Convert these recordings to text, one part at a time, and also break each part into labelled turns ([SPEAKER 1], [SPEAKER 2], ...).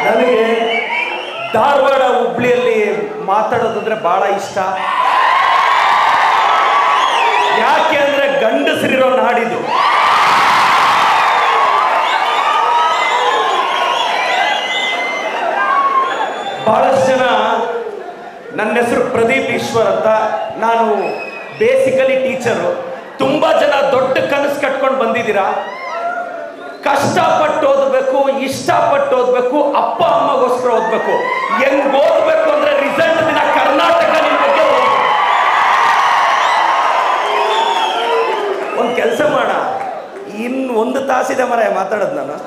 [SPEAKER 1] ನನಗೆ ಧಾರವಾಡ ಹುಬ್ಳಿಯಲ್ಲಿ ಮಾತಾಡೋದಂದ್ರೆ ಬಹಳ ಇಷ್ಟ ಯಾಕೆ ಅಂದ್ರೆ ಗಂಡಸರಿರೋ ನಾಡಿದು ಬಹಳಷ್ಟು ಜನ ನನ್ನ ಹೆಸರು ಪ್ರದೀಪ್ ಈಶ್ವರ್ ಅಂತ ನಾನು ಬೇಸಿಕಲಿ ಟೀಚರು ತುಂಬಾ ಜನ ದೊಡ್ಡ ಕನಸು ಕಟ್ಕೊಂಡು ಬಂದಿದ್ದೀರಾ ಕಷ್ಟಪಟ್ಟು ಓದಬೇಕು ಇಷ್ಟಪಟ್ಟು ಓದಬೇಕು ಅಪ್ಪ ಅಮ್ಮಗೋಸ್ಕರ ಓದಬೇಕು ಹೆಂಗ್ ಓದಬೇಕು ಅಂದ್ರೆ ರಿಸಲ್ಟ್ ದಿನ ಕರ್ನಾಟಕ ನಿಮ್ ಬಗ್ಗೆ ಓದ್ಬೇಕು. ಒಂದ್ ಕೆಲಸ ಮಾಡ ಇನ್ ಒಂದು ತಾಸಿದೆ ಮರ ಮಾತಾಡೋದು ನಾನು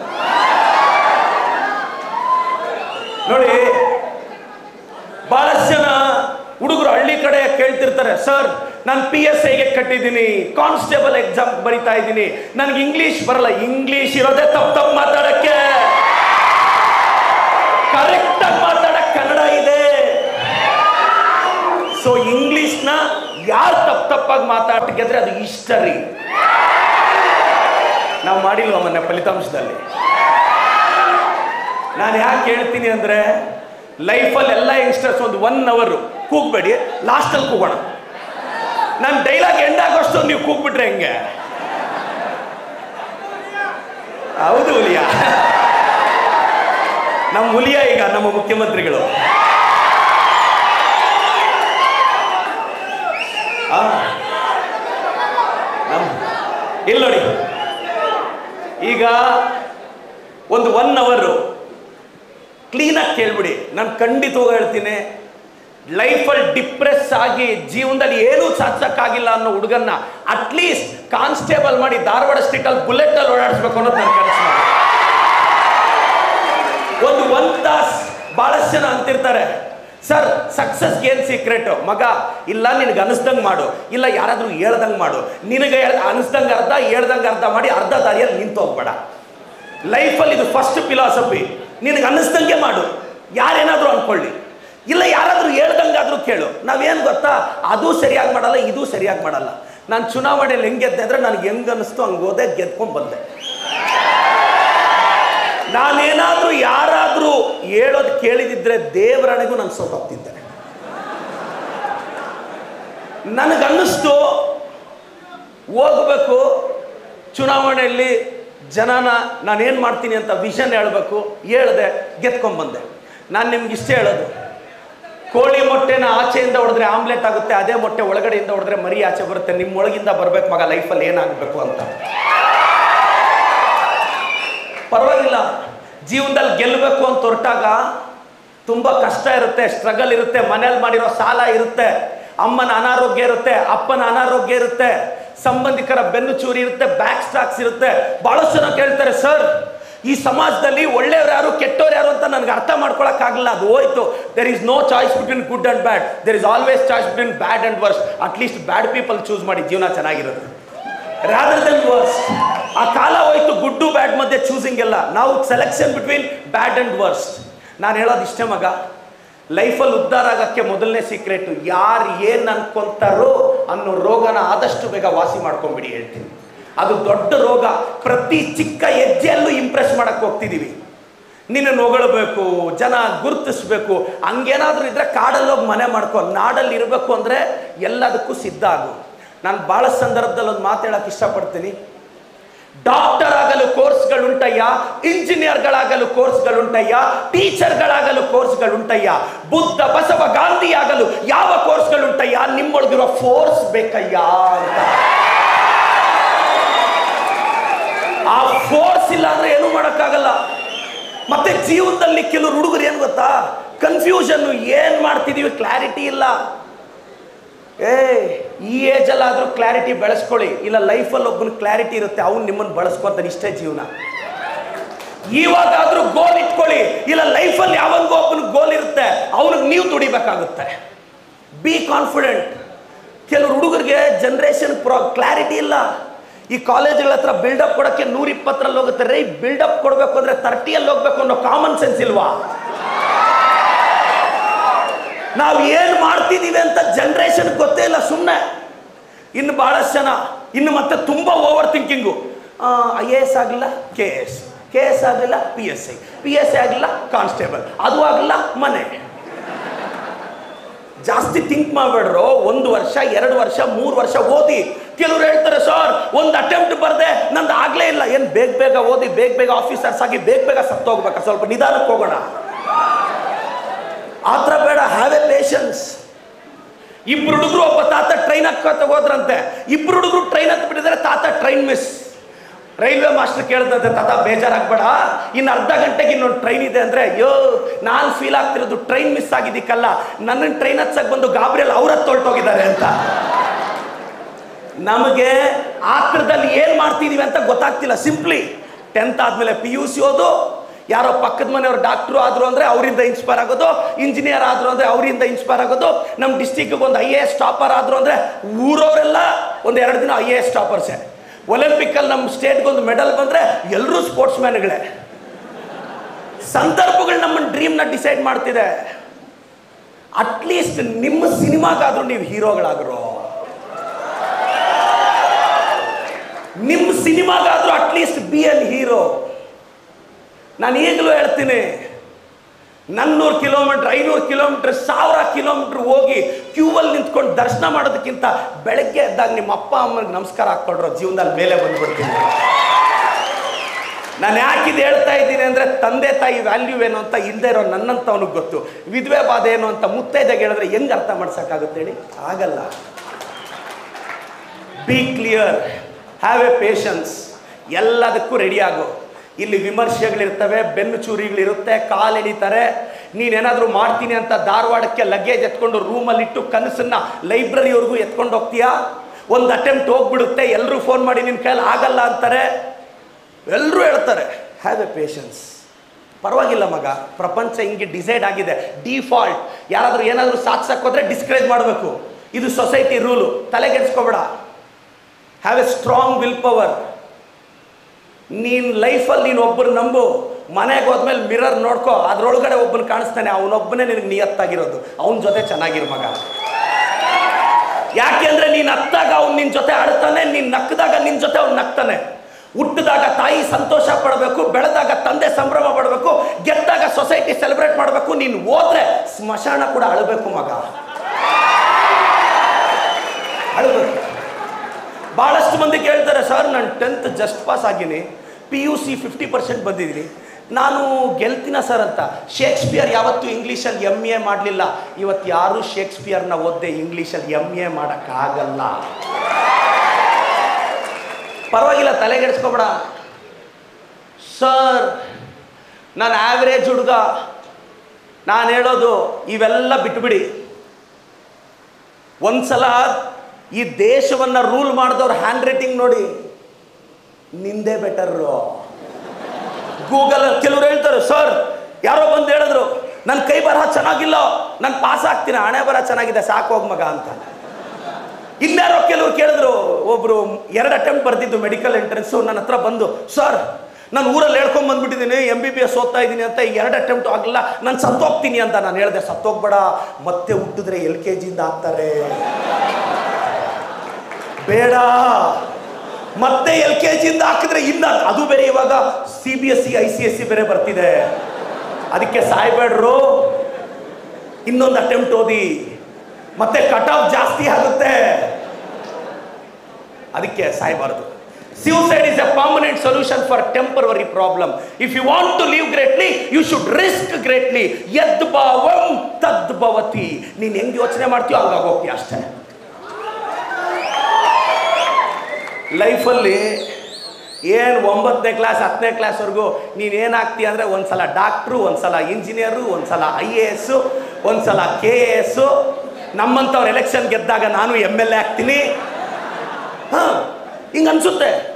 [SPEAKER 1] ನೋಡಿ ಬಹಳಷ್ಟು ಜನ ಹುಡುಗರು ಹಳ್ಳಿ ಕಡೆ ಕೇಳ್ತಿರ್ತಾರೆ ಸರ್ ನಾನು ಪಿ ಎಸ್ ಐಗೆ ಕಟ್ಟಿದ್ದೀನಿ ಕಾನ್ಸ್ಟೇಬಲ್ ಎಕ್ಸಾಮ್ ಬರಿತಾ ಇದ್ದೀನಿ ನನಗೆ ಇಂಗ್ಲಿಷ್ ಬರಲ್ಲ ಇಂಗ್ಲಿಷ್ ಇರೋದೇ ತಪ್ಪು ತಪ್ಪು ಮಾತಾಡಕ್ಕೆ ಕರೆಕ್ಟ್ ಆಗಿ ಮಾತಾಡಕ್ ಕನ್ನಡ ಇದೆ ಸೊ ಇಂಗ್ಲಿಷ್ನ ಯಾರು ತಪ್ಪು ತಪ್ಪಾಗಿ ಮಾತಾಡ್ತಿದ್ರೆ ಅದು ಹಿಸ್ಟರಿ ನಾವು ಮಾಡಿಲ್ವ ಮೊನ್ನೆ ಫಲಿತಾಂಶದಲ್ಲಿ ನಾನು ಯಾಕೆ ಹೇಳ್ತೀನಿ ಅಂದ್ರೆ ಲೈಫಲ್ಲಿ ಎಲ್ಲ ಯಂಗ್ಸ್ಟರ್ಸ್ ಒಂದು ಒನ್ ಅವರು ಕೂಗ್ಬೇಡಿ ಲಾಸ್ಟಲ್ಲಿ ಕೂಗೋಣ ನಾನು ಡೈಲಾಗ್ ಎಂಡ್ ಆಗೋಷ್ಟು ನೀವು ಕೂಗ್ಬಿಟ್ರೆ ಹೆಂಗೆ ಹೌದು ಹುಲಿಯ ನಮ್ಮ ಹುಲಿಯ ಈಗ ನಮ್ಮ ಮುಖ್ಯಮಂತ್ರಿಗಳು ಆ, ನಮ್- ಇಲ್ಲಿ ನೋಡಿ ಈಗ ಒಂದು ಒನ್ ಅವರು ಕ್ಲೀನಾಗಿ ಕೇಳ್ಬಿಡಿ ನಾನು ಖಂಡಿತವಾಗಿ ಹೇಳ್ತೀನಿ ಲೈಫಲ್ಲಿ ಡಿಪ್ರೆಸ್ ಆಗಿ ಜೀವನದಲ್ಲಿ ಏನೂ ಸಾಧಿಸಕ್ಕಾಗಿಲ್ಲ ಅನ್ನೋ ಹುಡುಗನ್ನ ಅಟ್ಲೀಸ್ಟ್ ಕಾನ್ಸ್ಟೇಬಲ್ ಮಾಡಿ ಧಾರವಾಡ ಸ್ಟ್ರೀಟಲ್ಲಿ ಬುಲೆಟ್ ಅಲ್ಲಿ ಓಡಾಡಿಸ್ಬೇಕು ಅನ್ನೋದು ನನ್ನ ಕನಸು ಒಂದು ಒಂದ್ ತಾಸ್ ಬಹಳಷ್ಟು ಜನ ಅಂತಿರ್ತಾರೆ ಸರ್ ಸಕ್ಸಸ್ಗೆ ಏನು ಸೀಕ್ರೆಟ್ ಮಗ ಇಲ್ಲ ನಿನಗೆ ಅನಿಸ್ದಂಗೆ ಮಾಡು ಇಲ್ಲ ಯಾರಾದ್ರೂ ಹೇಳ್ದಂಗೆ ಮಾಡು ನಿನಗೆ ಅನಿಸ್ದಂಗೆ ಅರ್ಧ ಹೇಳ್ದಂಗೆ ಅರ್ಧ ಮಾಡಿ ಅರ್ಧ ದಾರಿಯಲ್ಲಿ ನಿಂತು ಹೋಗ್ಬೇಡ ಲೈಫಲ್ಲಿ ಇದು ಫಸ್ಟ್ ಫಿಲಾಸಫಿ ನಿನಗೆ ಅನ್ನಿಸ್ದಂಗೆ ಮಾಡು ಯಾರೇನಾದರೂ ಅನ್ಕೊಳ್ಳಿ ಇಲ್ಲ ಯಾರಾದರೂ ಹೇಳ್ದಂಗಾದ್ರೂ ಕೇಳು ನಾವೇನು ಗೊತ್ತಾ ಅದು ಸರಿಯಾಗಿ ಮಾಡಲ್ಲ ಇದು ಸರಿಯಾಗಿ ಮಾಡಲ್ಲ ನಾನು ಚುನಾವಣೆಯಲ್ಲಿ ಹೆಂಗೆ ಗೆದ್ದೆ ಅಂದ್ರೆ ನನಗೆ ಹೆಂಗೆ ಅನ್ನಿಸ್ತು ಹಂಗೆ ಹೋದೆ ಗೆದ್ಕೊಂಡು ಬಂದೆ ನಾನೇನಾದ್ರೂ ಯಾರಾದ್ರೂ ಹೇಳೋದು ಕೇಳಿದಿದ್ರೆ ದೇವರಣೆಗೂ ನಾನು ಸೋತೋಗ್ತಿದ್ದೆ ನನಗನ್ನಿಸ್ತು ಹೋಗ್ಬೇಕು ಚುನಾವಣೆಯಲ್ಲಿ ಜನನ ನಾನೇನು ಮಾಡ್ತೀನಿ ಅಂತ ವಿಷನ್ ಹೇಳಬೇಕು ಹೇಳ್ದೆ ಗೆದ್ಕೊಂಡ್ಬಂದೆ ನಾನು ನಿಮ್ಗೆ ಇಷ್ಟೇ ಹೇಳೋದು ಕೋಳಿ ಮೊಟ್ಟೆನ ಆಚೆಯಿಂದ ಹೊಡೆದ್ರೆ ಆಮ್ಲೆಟ್ ಆಗುತ್ತೆ ಅದೇ ಮೊಟ್ಟೆ ಒಳಗಡೆಯಿಂದ ಹೊಡೆದ್ರೆ ಮರಿ ಆಚೆ ಬರುತ್ತೆ ನಿಮ್ಮ ಒಳಗಿಂದ ಬರ್ಬೇಕು ಮಗ ಲೈಫಲ್ಲಿ ಏನಾಗಬೇಕು ಅಂತ ಪರವಾಗಿಲ್ಲ ಜೀವನದಲ್ಲಿ ಗೆಲ್ಲಬೇಕು ಅಂತ ಹೊರಟಾಗ ತುಂಬ ಕಷ್ಟ ಇರುತ್ತೆ ಸ್ಟ್ರಗಲ್ ಇರುತ್ತೆ ಮನೇಲಿ ಮಾಡಿರೋ ಸಾಲ ಇರುತ್ತೆ ಅಮ್ಮನ ಅನಾರೋಗ್ಯ ಇರುತ್ತೆ ಅಪ್ಪನ ಅನಾರೋಗ್ಯ ಇರುತ್ತೆ ಸಂಬಂಧಿಕರ ಬೆನ್ನು ಚೂರಿ ಇರುತ್ತೆ ಬ್ಯಾಕ್ ಸ್ಟಾಕ್ಸ್ ಇರುತ್ತೆ ಬಹಳಷ್ಟು ಜನ ಕೇಳ್ತಾರೆ ಸರ್ ಈ ಸಮಾಜದಲ್ಲಿ ಒಳ್ಳೆಯವ್ರು ಯಾರು ಕೆಟ್ಟವ್ರು ಯಾರು ಅಂತ ನನಗೆ ಅರ್ಥ ಮಾಡ್ಕೊಳಕ್ಕಾಗಲ್ಲ ಅದು ಹೋಯ್ತು there is no choice between good and bad there is always choice between bad and worst at least bad people choose ಮಾಡಿ ಜೀವನ ಚೆನ್ನಾಗಿರುತ್ತೆ ರಾದರ್ ದೆನ್ ವರ್ಸ್ಟ್ ಆ ಕಾಲ ಹೋಯ್ತು ಗುಡ್ಡು ಬ್ಯಾಡ್ ಮಧ್ಯೆ ಚೂಸಿಂಗ್ ಎಲ್ಲ ನಾವು selection between bad and worst ನಾನು ಹೇಳೋದು ಇಷ್ಟೇ ಮಗ ಲೈಫಲ್ಲಿ ಉದ್ಧಾರ ಆಗಕ್ಕೆ ಮೊದಲನೇ ಸೀಕ್ರೆಟ್ ಯಾರು ಏನು ಅನ್ಕೊಂತಾರೋ ಅನ್ನೋ ರೋಗನ ಆದಷ್ಟು ಬೇಗ ವಾಸಿ ಮಾಡ್ಕೊಂಬಿಡಿ ಹೇಳ್ತೀನಿ ಅದು ದೊಡ್ಡ ರೋಗ ಪ್ರತಿ ಚಿಕ್ಕ ಹೆಜ್ಜೆಯಲ್ಲೂ ಇಂಪ್ರೆಸ್ ಮಾಡಕ್ಕೆ ಹೋಗ್ತಿದ್ದೀವಿ ನಿನ್ನನ್ನು ಹೊಗಳಬೇಕು ಜನ ಗುರುತಿಸ್ಬೇಕು ಹಂಗೇನಾದ್ರೂ ಇದ್ರೆ ಕಾಡಲ್ಲಿ ಹೋಗಿ ಮನೆ ಮಾಡ್ಕೊ ನಾಡಲ್ಲಿ ಇರಬೇಕು ಅಂದರೆ ಎಲ್ಲದಕ್ಕೂ ಸಿದ್ಧ ಆಗು ನಾನು ಭಾಳ ಸಂದರ್ಭದಲ್ಲಿ ಒಂದು ಮಾತು ಹೇಳಕ್ಕೆ ಇಷ್ಟಪಡ್ತೀನಿ ಡಾಕ್ಟರ್ ಆಗಲು ಕೋರ್ಸ್ಗಳುಂಟಯ್ಯ ಇಂಜಿನಿಯರ್ಗಳಾಗಲು ಕೋರ್ಸ್ಗಳುಂಟಯ್ಯ ಟೀಚರ್ಗಳಾಗಲು ಕೋರ್ಸ್ಗಳುಂಟಯ್ಯ ಬುದ್ಧ ಬಸವ ಗಾಂಧಿ ಆಗಲು ಯಾವ ಕೋರ್ಸ್ಗಳುಂಟಯ್ಯ ನಿಮ್ಮೊಳಗಿರೋ ಫೋರ್ಸ್ ಬೇಕಯ್ಯ ಅಂತ ಆ ಫೋರ್ಸ್ ಇಲ್ಲ ಅಂದ್ರೆ ಏನೂ ಮಾಡೋಕ್ಕಾಗಲ್ಲ ಮತ್ತೆ ಜೀವನದಲ್ಲಿ ಕೆಲವು ಹುಡುಗರು ಏನು ಗೊತ್ತಾ ಕನ್ಫ್ಯೂಷನ್ ಏನ್ ಮಾಡ್ತಿದೀವಿ ಕ್ಲಾರಿಟಿ ಇಲ್ಲ ಏ ಈ ಏಜಲ್ಲಾದ್ರೂ ಕ್ಲಾರಿಟಿ ಬೆಳೆಸ್ಕೊಳ್ಳಿ ಇಲ್ಲ ಲೈಫಲ್ಲಿ ಒಬ್ಬನ ಕ್ಲಾರಿಟಿ ಇರುತ್ತೆ ಅವ್ನು ನಿಮ್ಮನ್ನು ಬಳಸ್ಕೊತಾನೆ ಇಷ್ಟೇ ಜೀವನ ಇವಾಗಾದ್ರೂ ಗೋಲ್ ಇಟ್ಕೊಳ್ಳಿ ಇಲ್ಲ ಲೈಫಲ್ಲಿ ಯಾವನ್ಗೂ ಒಬ್ಬನ ಗೋಲ್ ಇರುತ್ತೆ ಅವನಿಗೆ ನೀವು ದುಡಿಬೇಕಾಗುತ್ತೆ ಬಿ ಕಾನ್ಫಿಡೆಂಟ್ ಕೆಲವು ಹುಡುಗರಿಗೆ ಜನ್ರೇಷನ್ ಪ್ರೋ ಕ್ಲಾರಿಟಿ ಇಲ್ಲ ಈ ಕಾಲೇಜ್ಗಳ ಹತ್ರ ಬಿಲ್ಡಪ್ ಕೊಡೋಕ್ಕೆ ನೂರ ಇಪ್ಪತ್ತರಲ್ಲಿ ಹೋಗುತ್ತೆ ರೈ ಬಿಲ್ಡಪ್ ಕೊಡಬೇಕು ಅಂದ್ರೆ ತರ್ಟಿಯಲ್ಲಿ ಹೋಗ್ಬೇಕು ಅನ್ನೋ ಕಾಮನ್ ಸೆನ್ಸ್ ಇಲ್ವಾ ನಾವು ಏನು ಮಾಡ್ತಿದ್ದೀವಿ ಅಂತ ಜನ್ರೇಷನ್ ಗೊತ್ತೇ ಇಲ್ಲ ಸುಮ್ಮನೆ ಇನ್ನು ಬಹಳಷ್ಟು ಜನ ಇನ್ನು ಮತ್ತೆ ತುಂಬ over thinking I A S ಆಗಲಿಲ್ಲ ಕೆ ಎಸ್ ಕೆ ಎಸ್ ಆಗಲಿಲ್ಲ P S I P S I ಆಗಲಿಲ್ಲ ಕಾನ್ಸ್ಟೇಬಲ್ ಅದು ಆಗಲಿಲ್ಲ ಮನೆ ಜಾಸ್ತಿ ಥಿಂಕ್ ಮಾಡಬೇಡ್ರು ಒಂದು ವರ್ಷ ಎರಡು ವರ್ಷ ಮೂರು ವರ್ಷ ಓದಿ ಕೆಲವ್ರು ಹೇಳ್ತಾರೆ ಸರ್ ಒಂದು ಅಟೆಂಪ್ಟ್ ಬರ್ದೆ ನಂದು ಆಗ್ಲೇ ಇಲ್ಲ ಏನು ಬೇಗ ಬೇಗ ಓದಿ ಬೇಗ ಬೇಗ ಆಫೀಸರ್ಸ್ ಆಗಿ ಬೇಗ ಬೇಗ ಸತ್ತೋಗ್ಬೇಕಾ ಸ್ವಲ್ಪ ನಿಧಾನಕ್ಕೆ ಹೋಗೋಣ ಆ ಥರ ಬೇಡ ಹ್ಯಾವ್ ಎ ಪೇಷನ್ಸ್ ಇಬ್ರು ಹುಡುಗರು ಒಬ್ಬ ತಾತ ಟ್ರೈನ್ ಹತ್ಕೋತ ಹೋದ್ರಂತೆ ಇಬ್ರು ಹುಡುಗರು ಟ್ರೈನ್ ಹತ್ ಬಿಟ್ಟಿದ್ದಾರೆ ತಾತ ಟ್ರೈನ್ ಮಿಸ್ ರೈಲ್ವೆ ಮಾಸ್ಟರ್ ಕೇಳ್ದಂತೆ ತಾತ ಬೇಜಾರಾಗ್ಬೇಡ ಇನ್ನು ಅರ್ಧ ಗಂಟೆಗೆ ಇನ್ನೊಂದು ಟ್ರೈನ್ ಇದೆ ಅಂದ್ರೆ ಅಯ್ಯೋ ನಾನು ಫೀಲ್ ಆಗ್ತಿರೋದು ಟ್ರೈನ್ ಮಿಸ್ ಆಗಿದ್ದಕ್ಕಲ್ಲ ನನ್ನ ಟ್ರೈನ್ ಹತ್ಸಕ್ ಬಂದು ಗಾಬರಿಯಲ್ಲಿ ಅವ್ರ ಹೊರಟೋಗಿದ್ದಾರೆ ಅಂತ ನಮಗೆ ಆತ್ರದಲ್ಲಿ ಏನು ಮಾಡ್ತಿದೀವಿ ಅಂತ ಗೊತ್ತಾಗ್ತಿಲ್ಲ ಸಿಂಪ್ಲಿ ಟೆಂತ್ ಆದಮೇಲೆ ಪಿ ಯು ಸಿ ಓದು ಯಾರೋ ಪಕ್ಕದ ಮನೆಯವ್ರು ಡಾಕ್ಟ್ರು ಆದರು ಅಂದರೆ ಅವರಿಂದ ಇನ್ಸ್ಪೈರ್ ಆಗೋದು ಇಂಜಿನಿಯರ್ ಆದರು ಅಂದರೆ ಅವರಿಂದ ಇನ್ಸ್ಪೈರ್ ಆಗೋದು ನಮ್ಮ ಡಿಸ್ಟಿಕ್ಗೆ ಒಂದು ಐ ಎ ಎಸ್ ಟಾಪರ್ ಆದರು ಅಂದರೆ ಊರವರೆಲ್ಲ ಒಂದು ಎರಡು ದಿನ ಐ ಎ ಎಸ್ ಟಾಪರ್ಸೇ ಒಲಿಂಪಿಕ್ಕಲ್ಲಿ ನಮ್ಮ ಸ್ಟೇಟ್ಗೆ ಒಂದು ಮೆಡಲ್ ಬಂದರೆ ಎಲ್ಲರೂ ಸ್ಪೋರ್ಟ್ಸ್ ಮ್ಯಾನ್ಗಳೇ ಸಂದರ್ಭಗಳು ನಮ್ಮನ್ನು ಡ್ರೀಮ್ನ ಡಿಸೈಡ್ ಮಾಡ್ತಿದೆ ಅಟ್ಲೀಸ್ಟ್ ನಿಮ್ಮ ಸಿನಿಮಾಗಾದ್ರೂ ನೀವು ಹೀರೋಗಳಾಗ್ರೋ ನಿಮ್ಮ ಸಿನಿಮಾಗಾದ್ರೂ ಅಟ್ಲೀಸ್ಟ್ ಬಿ ಎನ್ ಹೀರೋ ನಾನು ಈಗಲೂ ಹೇಳ್ತೀನಿ ನನ್ನೂರು ಕಿಲೋಮೀಟ್ರ್ ಐನೂರು ಕಿಲೋಮೀಟ್ರ್ ಸಾವಿರ ಕಿಲೋಮೀಟ್ರ್ ಹೋಗಿ ಕ್ಯೂವಲ್ಲಿ ನಿಂತ್ಕೊಂಡು ದರ್ಶನ ಮಾಡೋದಕ್ಕಿಂತ ಬೆಳಗ್ಗೆ ಎದ್ದಾಗ ನಿಮ್ಮ ಅಪ್ಪ ಅಮ್ಮನಿಗೆ ನಮಸ್ಕಾರ ಹಾಕ್ಕೊಡ್ರೋ ಜೀವನದಲ್ಲಿ ಮೇಲೆ ಬಂದ್ಬಿಡ್ತೀನಿ ನಾನು ಯಾಕಿದು ಹೇಳ್ತಾ ಇದ್ದೀನಿ ಅಂದರೆ ತಂದೆ ತಾಯಿ ವ್ಯಾಲ್ಯೂ ಏನು ಅಂತ ಇಲ್ಲದೆ ಇರೋ ನನ್ನಂಥವನಿಗೆ ಗೊತ್ತು ವಿಧವೆ ಬಾಧೆ ಏನು ಅಂತ ಮುತ್ತೈದಾಗ ಹೇಳಿದ್ರೆ ಹೆಂಗೆ ಅರ್ಥ ಮಾಡ್ಸೋಕ್ಕಾಗುತ್ತೆ ಹೇಳಿ ಆಗಲ್ಲ be clear have a patience ಎಲ್ಲದಕ್ಕೂ ರೆಡಿ ಆಗು ಇಲ್ಲಿ ವಿಮರ್ಶೆಗಳಿರ್ತವೆ ಬೆನ್ನು ಚೂರಿಗಳಿರುತ್ತೆ ಕಾಲು ಎಳಿತಾರೆ ನೀನೇನಾದರೂ ಮಾಡ್ತೀನಿ ಅಂತ ಧಾರವಾಡಕ್ಕೆ ಲಗೇಜ್ ಎತ್ಕೊಂಡು ರೂಮಲ್ಲಿಟ್ಟು ಕನಸನ್ನ ಲೈಬ್ರರಿವರೆಗೂ ಎತ್ಕೊಂಡು ಹೋಗ್ತೀಯಾ ಒಂದು ಅಟೆಂಪ್ಟ್ ಹೋಗ್ಬಿಡುತ್ತೆ ಎಲ್ಲರೂ ಫೋನ್ ಮಾಡಿ ನಿನ್ನ ಕೈಯಲ್ಲಿ ಆಗಲ್ಲ ಅಂತಾರೆ ಎಲ್ಲರೂ ಹೇಳ್ತಾರೆ ಹ್ಯಾವ್ ಎ ಪೇಷನ್ಸ್ ಪರವಾಗಿಲ್ಲ ಮಗ ಪ್ರಪಂಚ ಹಿಂಗೆ ಡಿಸೈಡ್ ಆಗಿದೆ ಡಿಫಾಲ್ಟ್ ಯಾರಾದರೂ ಏನಾದರೂ ಸಾಧಿಸಕ್ಕೆ ಹೋದ್ರೆ ಡಿಸ್ಕರೇಜ್ ಮಾಡಬೇಕು ಇದು ಸೊಸೈಟಿ ರೂಲು ತಲೆಗೆಡ್ಸ್ಕೊಬೇಡ have a strong will power ನೀನು ಲೈಫಲ್ಲಿ ನೀನು ಒಬ್ಬರು ನಂಬು ಮನೆಗೆ ಹೋದ್ಮೇಲೆ ಮಿರರ್ ನೋಡ್ಕೋ ಅದ್ರೊಳಗಡೆ ಒಬ್ಬನ ಕಾಣಿಸ್ತಾನೆ ಅವನೊಬ್ಬನೇ ನಿನಗೆ ನಿಯತ್ತಾಗಿರೋದು ಅವನ ಜೊತೆ ಚೆನ್ನಾಗಿರು ಮಗ ಯಾಕೆಂದ್ರೆ ನೀನು ಹತ್ತಾಗ ಅವ್ನು ನಿನ್ನ ಜೊತೆ ಆಡ್ತಾನೆ ನೀನು ನಕ್ಕದಾಗ ನಿನ್ನ ಜೊತೆ ಅವ್ನು ನಗ್ತಾನೆ ಹುಟ್ಟಿದಾಗ ತಾಯಿ ಸಂತೋಷ ಪಡಬೇಕು ಬೆಳೆದಾಗ ತಂದೆ ಸಂಭ್ರಮ ಪಡಬೇಕು ಗೆದ್ದಾಗ ಸೊಸೈಟಿ ಸೆಲೆಬ್ರೇಟ್ ಮಾಡಬೇಕು ನೀನು ಹೋದ್ರೆ ಸ್ಮಶಾನ ಕೂಡ ಅಳಬೇಕು ಮಗ ಅಳಬೇಕು ಭಾಳಷ್ಟು ಮಂದಿ ಕೇಳ್ತಾರೆ ಸರ್ ನಾನು ಟೆಂತ್ ಜಸ್ಟ್ ಪಾಸ್ ಆಗಿನಿ P U C fifty percent ಬಂದಿದ್ದೀನಿ ನಾನು ಗೆಲ್ತೀನ ಸರ್ ಅಂತ ಶೇಕ್ಸ್ಪಿಯರ್ ಯಾವತ್ತೂ ಇಂಗ್ಲೀಷಲ್ಲಿ ಎಮ್ ಎ ಮಾಡಲಿಲ್ಲ ಇವತ್ತು ಯಾರೂ ಶೇಕ್ಸ್ಪಿಯರ್ನ ಓದ್ದೆ ಇಂಗ್ಲೀಷಲ್ಲಿ ಎಮ್ ಎ ಮಾಡೋಕ್ಕಾಗಲ್ಲ ಪರವಾಗಿಲ್ಲ ತಲೆಗೆಡ್ಸ್ಕೊಬೇಡ ಸರ್ ನಾನು ಆ್ಯಾವ್ರೇಜ್ ಹುಡುಗ ನಾನು ಹೇಳೋದು ಇವೆಲ್ಲ ಬಿಟ್ಬಿಡಿ ಒಂದ್ಸಲ ಈ ದೇಶವನ್ನ ರೂಲ್ ಮಾಡಿದವ್ರ ಹ್ಯಾಂಡ್ ರೈಟಿಂಗ್ ನೋಡಿ ನಿಂದೇ ಬೆಟರ್ರು ಗೂಗಲ್ ಕೆಲವ್ರು ಹೇಳ್ತಾರೆ ಸರ್ ಯಾರೋ ಬಂದು ಹೇಳಿದ್ರು ನನ್ನ ಕೈ ಬರಹ ಚೆನ್ನಾಗಿಲ್ಲ ನಾನು ಪಾಸ್ ಆಗ್ತೀನಿ ಹಣೆ ಬರಹ ಚೆನ್ನಾಗಿದೆ ಸಾಕು ಹೋಗ್ ಮಗ ಅಂತ ಇನ್ಯಾರೋ ಕೆಲವ್ರು ಕೇಳಿದ್ರು ಒಬ್ರು ಎರಡು ಅಟೆಂಪ್ಟ್ ಬರ್ದಿದ್ದು ಮೆಡಿಕಲ್ ಎಂಟ್ರೆನ್ಸು ನನ್ನ ಹತ್ರ ಬಂದು ಸರ್ ನಾನು ಊರಲ್ಲಿ ಹೇಳ್ಕೊಂಡ್ ಬಂದ್ಬಿಟ್ಟಿದ್ದೀನಿ ಎಂ ಬಿ ಬಿ ಎಸ್ ಓದ್ತಾ ಇದ್ದೀನಿ ಅಂತ ಎರಡು ಅಟೆಂಪ್ಟ್ ಆಗಲಿಲ್ಲ ನಾನು ಸತ್ತೋಗ್ತೀನಿ ಅಂತ ನಾನು ಹೇಳಿದೆ ಸತ್ತೋಗ್ಬೇಡ ಮತ್ತೆ ಹುಟ್ಟಿದ್ರೆ ಎಲ್ ಕೆ ಜಿಯಿಂದ ಹಾಕ್ತಾರೆ ಬೇಡ ಮತ್ತೆ ಎಲ್ ಕೆ ಜಿಯಿಂದ ಹಾಕಿದ್ರೆ ಇನ್ನ ಅದು ಬೇರೆ ಇವಾಗ C B S C I C S C ಬೇರೆ ಬರ್ತಿದೆ ಅದಕ್ಕೆ ಸಾಯ್ಬೇಡ್ರು ಇನ್ನೊಂದು ಅಟೆಂಪ್ಟ್ ಓದಿ ಮತ್ತೆ ಕಟ್ ಆಫ್ ಜಾಸ್ತಿ ಆಗುತ್ತೆ ಅದಕ್ಕೆ ಸಾಯ್ಬಾರ್ದು Suicide is a permanent solution for temporary problem. If you want to live greatly, you should risk greatly. ಯದ್ ಭಾವಂ ತದ್ ಭವತಿ ನೀನು ಹೆಂಗ್ ಯೋಚನೆ ಮಾಡ್ತೀಯೋ ಹಂಗಾಗಿ ಹೋಗ್ತೀಯ ಅಷ್ಟೇ ಲೈಫಲ್ಲಿ ಏನು ಒಂಬತ್ತನೇ ಕ್ಲಾಸ್ ಹತ್ತನೇ ಕ್ಲಾಸ್ವರೆಗೂ ನೀನು ಏನಾಗ್ತೀಯ ಅಂದರೆ ಒಂದ್ಸಲ ಡಾಕ್ಟ್ರು ಒಂದ್ಸಲ ಇಂಜಿನಿಯರು ಒಂದ್ಸಲ ಐ ಎ ಎಸ್ಸು ಒಂದ್ಸಲ ಕೆ ಎ ಎಸ್ಸು ನಮ್ಮಂಥವ್ರು ಎಲೆಕ್ಷನ್ ಗೆದ್ದಾಗ ನಾನು ಎಮ್ ಎಲ್ ಎ ಆಗ್ತೀನಿ ಹಾಂ ಹಿಂಗೆ ಅನ್ಸುತ್ತೆ